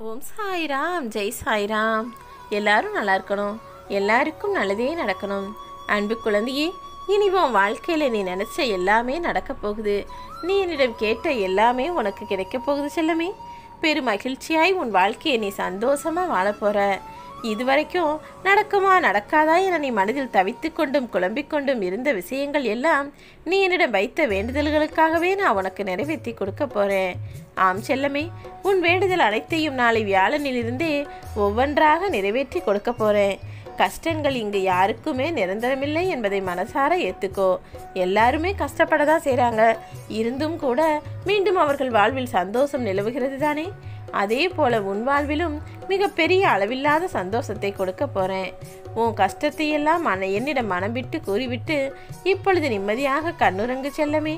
ஓம் சாய்ராம் ஜெய் சாய்ராம் எல்லாரும் நல்லா இருக்கணும் எல்லாருக்கும் நல்லதே நடக்கணும் அன்பு குழந்தையே இனி உன் வாழ்க்கையில் நீ நினச்ச எல்லாமே நடக்க போகுது நீ என்னிடம் கேட்ட எல்லாமே உனக்கு கிடைக்க போகுது செல்லமே பெரும் மகிழ்ச்சியாய் உன் வாழ்க்கையை நீ சந்தோஷமாக வாழ போகிற இதுவரைக்கும் நடக்குமா நடக்காதா என நீ மனதில் தவித்து கொண்டும் குழம்பிக் கொண்டும் இருந்த விஷயங்கள் எல்லாம் நீ என்னிடம் வைத்த வேண்டுதல்களுக்காகவே நான் உனக்கு நிறைவேற்றி கொடுக்க போறேன் ஆம் செல்லமே உன் வேண்டுதல் அனைத்தையும் நாளை வியாழனிலிருந்தே ஒவ்வொன்றாக நிறைவேற்றி கொடுக்க போறேன் கஷ்டங்கள் இங்கு யாருக்குமே நிரந்தரமில்லை என்பதை மனசார ஏத்துக்கோ எல்லாருமே கஷ்டப்பட தான் செய்கிறாங்க இருந்தும் கூட மீண்டும் அவர்கள் வாழ்வில் சந்தோஷம் நிலவுகிறது தானே அதே போல உன் வாழ்விலும் மிகப்பெரிய அளவில்லாத சந்தோஷத்தை கொடுக்க போறேன் உன் கஷ்டத்தை எல்லாம் மன என்னிடம் மனம் விட்டு கூறிவிட்டு இப்பொழுது நிம்மதியாக கண்ணுறங்கு செல்லமே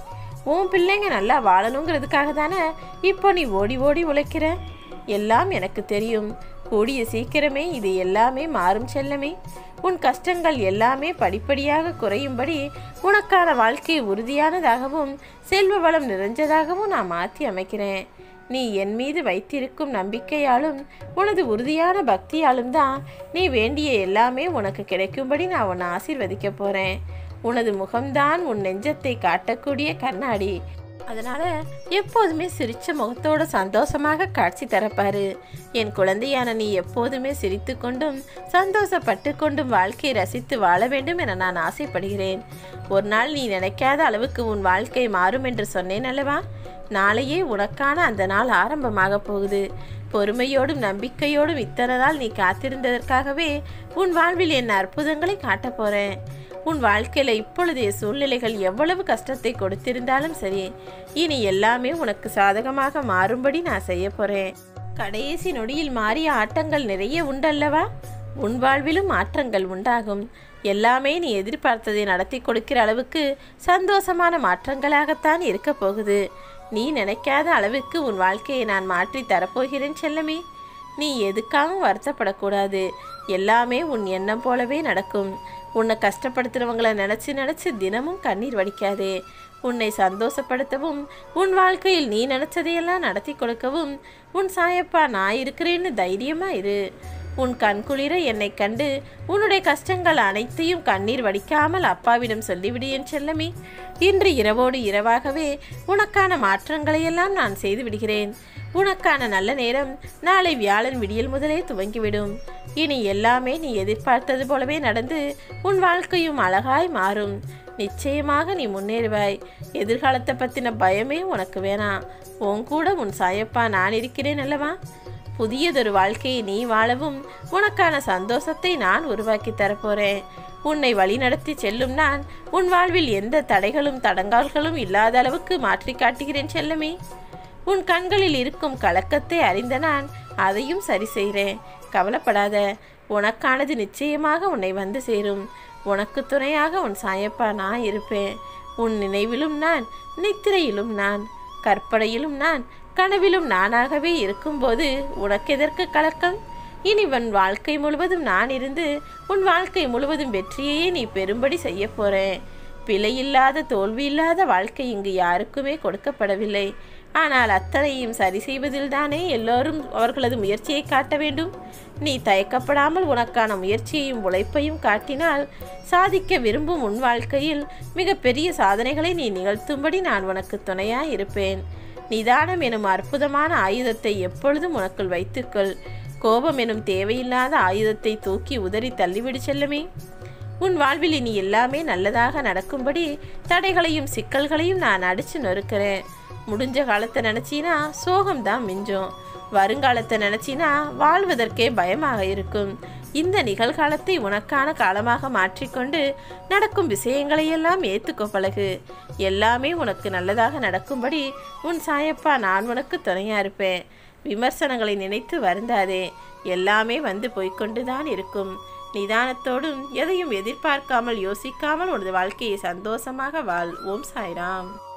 உன் பிள்ளைங்க நல்லா வாழணுங்கிறதுக்காக தானே இப்போ நீ ஓடி ஓடி உழைக்கிற எல்லாம் எனக்கு தெரியும் கூடிய சீக்கிரமே இது எல்லாமே மாறும் செல்லமே உன் கஷ்டங்கள் எல்லாமே படிப்படியாக குறையும்படி உனக்கான வாழ்க்கை உறுதியானதாகவும் செல்வ வளம் நிறைஞ்சதாகவும் நான் மாற்றி அமைக்கிறேன் நீ என் மீது வைத்திருக்கும் நம்பிக்கையாலும் உனது உறுதியான பக்தியாலும் தான் நீ வேண்டிய எல்லாமே உனக்கு கிடைக்கும்படி நான் உன்னை ஆசீர்வதிக்க போகிறேன் உனது முகம்தான் உன் நெஞ்சத்தை காட்டக்கூடிய கண்ணாடி அதனால எப்போதுமே சிரிச்ச முகத்தோட சந்தோஷமாக காட்சி தரப்பாரு என் குழந்தையான நீ எப்போதுமே சிரித்து கொண்டும் சந்தோஷப்பட்டு கொண்டும் வாழ்க்கையை ரசித்து வாழ வேண்டும் என நான் ஆசைப்படுகிறேன் ஒரு நாள் நீ நினைக்காத அளவுக்கு உன் வாழ்க்கை மாறும் என்று சொன்னேன் அல்லவா நாளையே உனக்கான அந்த நாள் ஆரம்பமாக போகுது பொறுமையோடும் நம்பிக்கையோடும் இத்தனை நாள் நீ காத்திருந்ததற்காகவே உன் வாழ்வில் என் அற்புதங்களை காட்டப் போறேன் உன் வாழ்க்கையில இப்பொழுதைய சூழ்நிலைகள் எவ்வளவு கஷ்டத்தை கொடுத்திருந்தாலும் சரி இனி எல்லாமே உனக்கு சாதகமாக மாறும்படி நான் செய்ய போறேன் கடைசி நொடியில் மாறிய ஆட்டங்கள் நிறைய உண்டல்லவா உன் வாழ்விலும் மாற்றங்கள் உண்டாகும் எல்லாமே நீ எதிர்பார்த்ததை நடத்தி கொடுக்கிற அளவுக்கு சந்தோஷமான மாற்றங்களாகத்தான் இருக்க போகுது நீ நினைக்காத அளவுக்கு உன் வாழ்க்கையை நான் மாற்றி தரப்போகிறேன் செல்லமே நீ எதுக்காகவும் வருத்தப்படக்கூடாது எல்லாமே உன் எண்ணம் போலவே நடக்கும் உன்னை கஷ்டப்படுத்துறவங்கள நினச்சி நினச்சி தினமும் கண்ணீர் வடிக்காதே உன்னை சந்தோஷப்படுத்தவும் உன் வாழ்க்கையில் நீ நினச்சதையெல்லாம் நடத்தி கொடுக்கவும் உன் சாயப்பா நான் இருக்கிறேன்னு தைரியமா இரு உன் கண்குளிர என்னை கண்டு உன்னுடைய கஷ்டங்கள் அனைத்தையும் கண்ணீர் வடிக்காமல் அப்பாவிடம் சொல்லிவிடு என் செல்லமே இன்று இரவோடு இரவாகவே உனக்கான மாற்றங்களையெல்லாம் நான் செய்து விடுகிறேன் உனக்கான நல்ல நேரம் நாளை வியாழன் விடியல் முதலே துவங்கிவிடும் இனி எல்லாமே நீ எதிர்பார்த்தது போலவே நடந்து உன் வாழ்க்கையும் அழகாய் மாறும் நிச்சயமாக நீ முன்னேறுவாய் எதிர்காலத்தை பற்றின பயமே உனக்கு வேணாம் உன் கூட உன் சாயப்பா நான் இருக்கிறேன் அல்லவா புதியதொரு வாழ்க்கையை நீ வாழவும் உனக்கான சந்தோஷத்தை நான் உருவாக்கி தரப்போறேன் உன்னை வழிநடத்தி செல்லும் நான் உன் வாழ்வில் எந்த தடைகளும் தடங்கால்களும் இல்லாத அளவுக்கு மாற்றி காட்டுகிறேன் செல்லமே உன் கண்களில் இருக்கும் கலக்கத்தை அறிந்த நான் அதையும் சரி செய்கிறேன் கவலைப்படாத உனக்கானது நிச்சயமாக உன்னை வந்து சேரும் உனக்கு துணையாக உன் சாயப்பா நான் இருப்பேன் உன் நினைவிலும் நான் நித்திரையிலும் நான் கற்பனையிலும் நான் கனவிலும் நானாகவே இருக்கும்போது உனக்கு எதற்கு கலக்கம் இனி உன் வாழ்க்கை முழுவதும் நான் இருந்து உன் வாழ்க்கை முழுவதும் வெற்றியையே நீ பெரும்படி செய்ய போறேன் பிழையில்லாத தோல்வியில்லாத வாழ்க்கை இங்கு யாருக்குமே கொடுக்கப்படவில்லை ஆனால் அத்தனையும் சரி செய்வதில் தானே எல்லோரும் அவர்களது முயற்சியை காட்ட வேண்டும் நீ தயக்கப்படாமல் உனக்கான முயற்சியையும் உழைப்பையும் காட்டினால் சாதிக்க விரும்பும் உன் வாழ்க்கையில் மிகப்பெரிய சாதனைகளை நீ நிகழ்த்தும்படி நான் உனக்கு துணையாய் இருப்பேன் நிதானம் எனும் அற்புதமான ஆயுதத்தை எப்பொழுதும் உனக்குள் வைத்துக்கொள் கோபம் எனும் தேவையில்லாத ஆயுதத்தை தூக்கி உதறி தள்ளிவிடு செல்லுமே உன் வாழ்வில் இனி எல்லாமே நல்லதாக நடக்கும்படி தடைகளையும் சிக்கல்களையும் நான் அடிச்சு நொறுக்கிறேன் முடிஞ்ச காலத்தை நினச்சினா சோகம்தான் மிஞ்சும் வருங்காலத்தை நினச்சினா வாழ்வதற்கே பயமாக இருக்கும் இந்த நிகழ்காலத்தை உனக்கான காலமாக மாற்றிக்கொண்டு நடக்கும் விஷயங்களையெல்லாம் ஏற்றுக்கோ பழகு எல்லாமே உனக்கு நல்லதாக நடக்கும்படி உன் சாயப்பா நான் உனக்கு துணையா இருப்பேன் விமர்சனங்களை நினைத்து வருந்தாதே எல்லாமே வந்து போய்கொண்டு தான் இருக்கும் நிதானத்தோடும் எதையும் எதிர்பார்க்காமல் யோசிக்காமல் உனது வாழ்க்கையை சந்தோஷமாக வாழ் ஓம் சாய்ராம்